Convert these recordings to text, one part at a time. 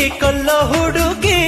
ಕೊಲ್ಲೋ ಹುಡುಗಿ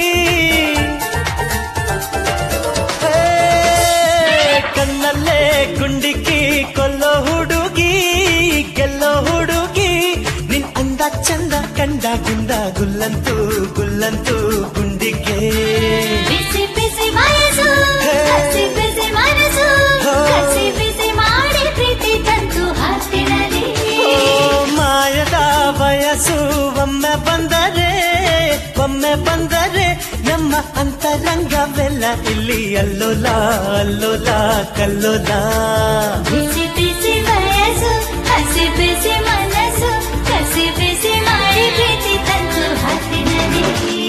ಹೇ, ಕಣ್ಣಲ್ಲೇ ಗುಂಡಿಕ್ಕಿ ಕೊಲ್ಲೋ ಹುಡುಗಿ ಗೆಲ್ಲೋ ಹುಡುಗಿ ನಿನ್ ಅಂದ ಚಂದ ಕಂಡಾಗಿಂದ ಗುಲ್ಲಂತೂ ಗುಲ್ಲಂತೂ ಗುಂಡಿಗೆ ಬಿಸಿ ಬಿಸಿ ವಯಸ್ಸು ಹಸಿ ಬಿಸಿ ಮನಸ್ಸು ಕಸಿ ಬಿಸಿ ಮಾಡಿ ಪ್ರೀತಿ ತಂತು ಹತ್ತಿರಲಿ ಓ ಮಾಯದ ವಯಸ್ಸು ಒಮ್ಮೆ ಬಂದರೆ ಒಮ್ಮೆ ಬಂದರೆ ನಮ್ಮ ಅಂತರಂಗವೆಲ್ಲ ಇಲ್ಲಿ ಅಲ್ಲೋಲ ಅಲ್ಲೋಲ ಕಲ್ಲೋಲ ಬಿಸಿ ಬಿಸಿ ವಯಸ್ಸು ಹಸಿ ಬಿಸಿ ಮನಸ್ಸು ಕಸಿ ಬಿಸಿ ಮಾಡಿ ಪ್ರೀತಿ ತಂತು ಹತ್ತಿರಲಿ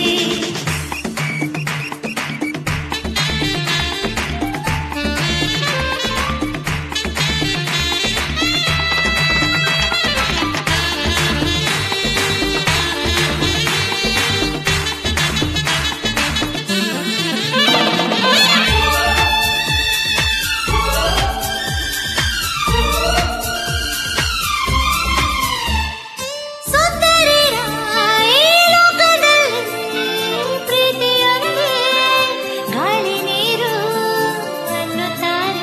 ಸುಂದರಿರ ಈ ಲೋಕದಲ್ಲಿ ಪ್ರೀತಿಯೊಂದೇ ಗಾಳಿ ನೀರು ಅನ್ನುತ್ತಾರೆ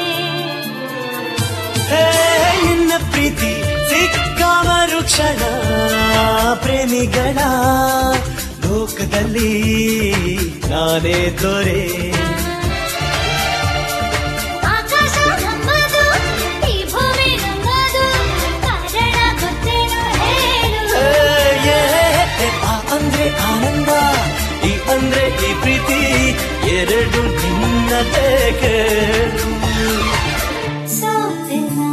ಹೇ ನಿನ್ನ ಪ್ರೀತಿ ಸಿಕ್ಕಾವರು ಕ್ಷಣ ಪ್ರೇಮಿಗಳ ಲೋಕದಲ್ಲಿ ನಾನೇ ದೊರೆ ಆಕಾಶ ನಮ್ಮದು ಈ ಭೂಮಿ ನಮ್ಮದು ಕಾರಣ ಗೊತ್ತೇನು ಹೇಳು ಏ, ಏ, ಆ ಅಂದ್ರೆ ಆನಂದ ಈ ಅಂದ್ರೆ ಈ ಪ್ರೀತಿ ಎರಡು ನಿನ್ನದೇ ಕೇಳು ಸೋತೆನಾ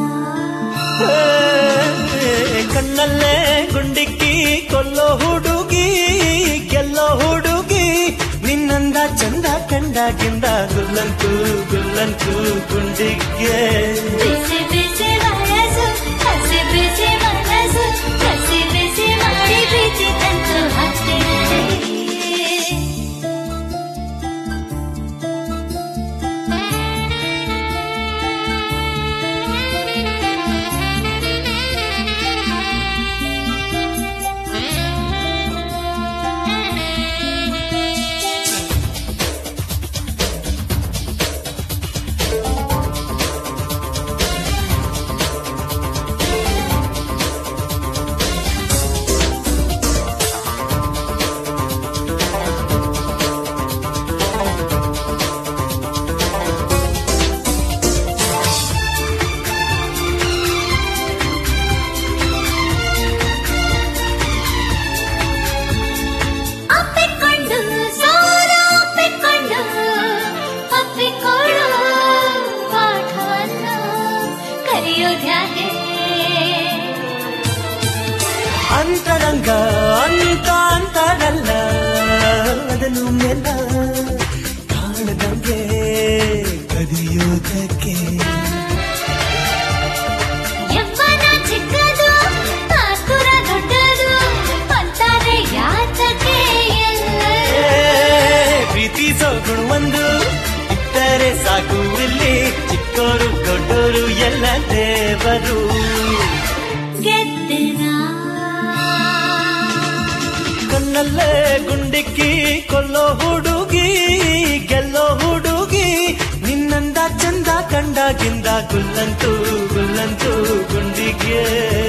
ಏ, ಕಣ್ಣಲ್ಲೇ ಗುಂಡಿಕ್ಕಿ ಕೊಲ್ಲೋ ಹುಡುಗಿ ಗೆಲ್ಲೋ ಹುಡುಗಿ ನಿನ್ನಂದ ಚಂದ ಕಂಡಾಗಿಂದ ಗುಲ್ಲಂತೂ ಗುಲ್ಲಂತೂ ಗುಂಡಿಗೆ ಬಿಸಿ ಬಿಸಿ ವಯಸ್ಸು ಹಸಿ ಬಿಸಿ ಮನಸ್ಸು ಕಸಿ ಬಿಸಿ ಮಾಡಿ ಪ್ರೀತಿ ತಂತು ಹತ್ತಿರಲಿ ಅಪ್ಪಿಕೊಂಡು ಸೋಲು ಅಪ್ಪಿಕೊಂಡು ಅಪ್ಪಿಕೊಳ್ಳು ಪಾಠವನ್ನು ಕರೆಯೋದ್ಯಾಕೆ ಅಂತರಂಗ ಅಂತ ಅಂತಾರಲ್ಲ ಅದನ್ನು ಮೆಲ್ಲ ಕಾಣದಂಗೆ ಕದಿಯೋದಕ್ಕೆ ಯವ್ವನ ಚಿಕ್ಕದು ಆತುರ ದೊಡ್ಡದು ಅಂತಾರೆ ಯಾತಕ್ಕೆ ಎಲ್ಲ ಏ, ಪ್ರೀತಿಸೋ ಗುಣವೊಂದು ಇಟ್ಟರೆ ಸಾಕು ಇಲ್ಲಿ ಚಿಕ್ಕೋರು ದೊಡ್ಡೋರು ಎಲ್ಲ ದೇವರು ಗೆದ್ದೆನಾ ಕಣ್ಣಲ್ಲೇ ಗುಂಡಿಕ್ಕಿ ಕೊಲ್ಲೋ ಹುಡುಗಿ ಗೆಲ್ಲೋ ಹುಡುಗಿ ನಿನ್ನಂದ ಚಂದ ಕಂಡಾಗಿಂದ ಗುಲ್ಲಂತೂ ಗುಲ್ಲಂತೂ ಗುಂಡಿಗೆ